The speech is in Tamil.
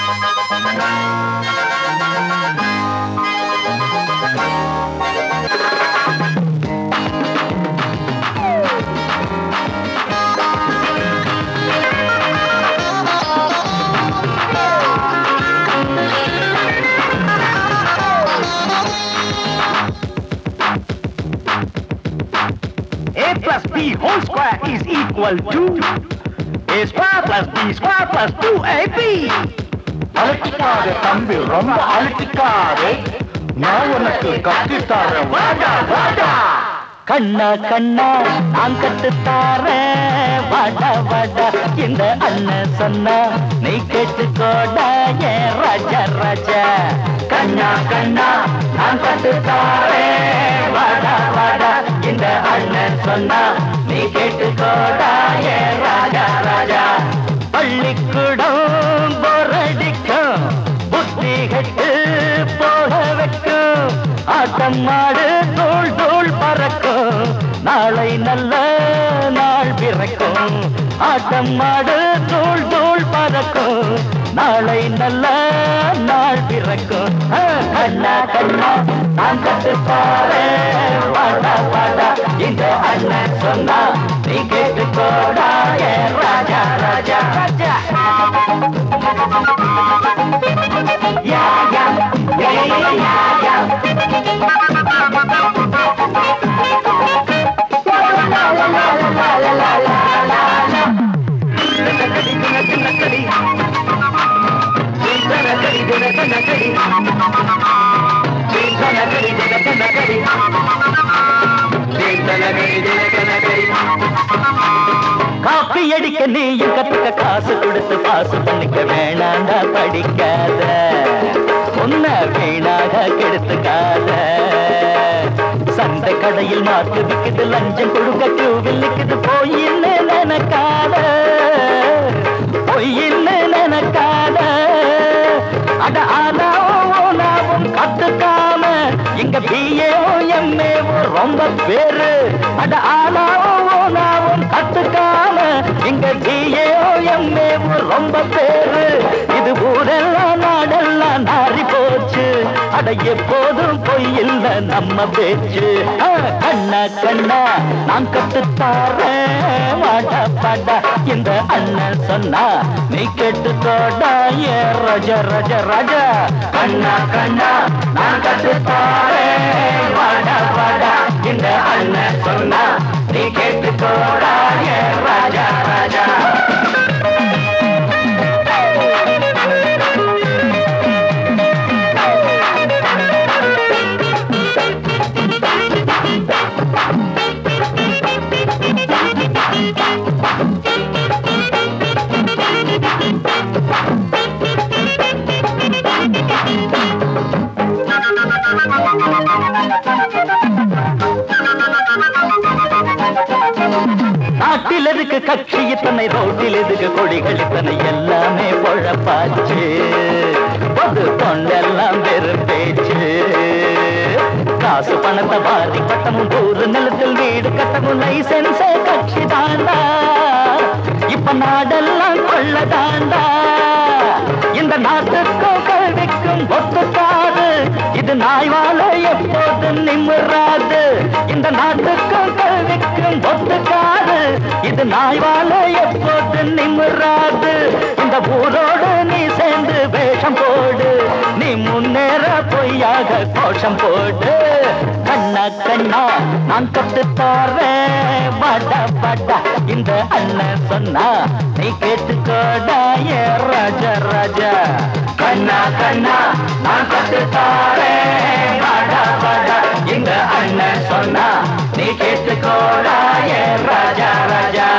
A plus B whole square is equal to A square plus B square plus 2AB. அழைச்சிக்காத தம்பி ரொம்ப அழைச்சிக்காதே நான் உனக்கு கத்தித்தாரேன் வாடா வாடா கண்ணா கண்ணா நான் கட்டுத்தாரேன் வாடா வாடா இந்த அண்ணன் சொன்னா நீ கேட்டுக்கோடா ஏன் ராஜா ராஜா கண்ணா கண்ணா நான் கட்டுத்தாரேன் வாடா வாடா இந்த அண்ணன் சொன்னா நீ கேட்டுக்கோடா ஏன் ராஜா ராஜா பள்ளிக்கூடம் போரடிக்கும் புத்தி கட்டு போக வைக்கும் ஆட்டம் மாடு தோள் தோள் பறக்கும் நாளை நல்ல நாள் பிறக்கும் ஆட்டம் மாடு தோள் தோள் பறக்கும் நாளை நல்ல நாள் பிறக்கும் ஆ, கண்ணா கண்ணா நான் கட்டுப்பாரு வாடா வாடா இந்த அண்ணன் சொன்னா நீ கேட்டுக்கோடா ஏ ராஜா ராஜா ராஜா யா யா யா யா யா யா காப்பி அடிக்க நீயும் கத்துக்க காசு கொடுத்து பாசு பண்ணிக்க வேணாண்டா படிக்காத உன்ன வீணாக கெடுத்துக்காத சந்தை கடையில் மாட்டு விக்குது லஞ்சம் கொடுக்க கியூவில் நிக்குது பொய்ன்னு நினைக்காத பொய்ன்னு நினைக்காத அட ஆனாவும் கத்துக்காம இங்க பிஏஓ எம்ஏஓ ரொம்ப பேரு அட ஆனாவும் நாவும் கத்துக்காம இங்க பிஏஓ எம்ஏஓ ரொம்ப பேரு இது ஊரெல்லாம் நாடெல்லாம் நாரி போச்சு அட எப்போதும் பொய் இல்ல நம்ம பேச்சு ஆ, கண்ணா கண்ணா நான் கட்டுத்தாரேன் வாடா பாடா இந்த அண்ணன் சொன்னா நீ கேட்டுக்கோடா ஏ ரஜ ரஜ ரஜ கண்ணா கண்ணா நான் கட்டுத்தாரேன் வாடா வாடா இந்த அண்ணன் சொன்னா நீ கேட்டுக்கோடா ஏ ராஜா ராஜா நாட்டில் இருக்கு கட்சி இத்தனை ரோட்டில் இருக்கு கொடிகள் இத்தனை எல்லாமே பொழப்பாச்சு பொது தொண்டெல்லாம் வெறும் பேச்சு காசு பணத்தை வாரி கட்டமும் ஊரு நிலத்தில் வீடு கட்டமும் லைசன்ஸே கட்சி தாண்டா இப்ப நாடெல்லாம் கொள்ள தாண்டா இந்த நாட்டுக்கும் கல்விக்கும் ஒத்துக்காது இது நாய் வாழ எப்போது நிமிராது இந்த நாட்டுக்கும் கல்விக்கும் ஒத்துக்காது இது நாய் வாழ எப்போது நிமிராது இந்த ஊரோடு நீ சேர்ந்து வேஷம் போடு நீ முன்னேற பொய்யாக கோஷம் போடு கண்ணா கண்ணா நான் கட்டுத்தாரேன் வாடா வாடா இந்த அண்ணன் சொன்னா நீ கேட்டுக்கோடா ஏ ராஜா ராஜா கண்ணா கண்ணா நான் கட்டுத்தாரேன் வாடா வாடா இந்த அண்ணன் சொன்னா நீ கேட்டுக்கோடா ஏ ராஜா ராஜா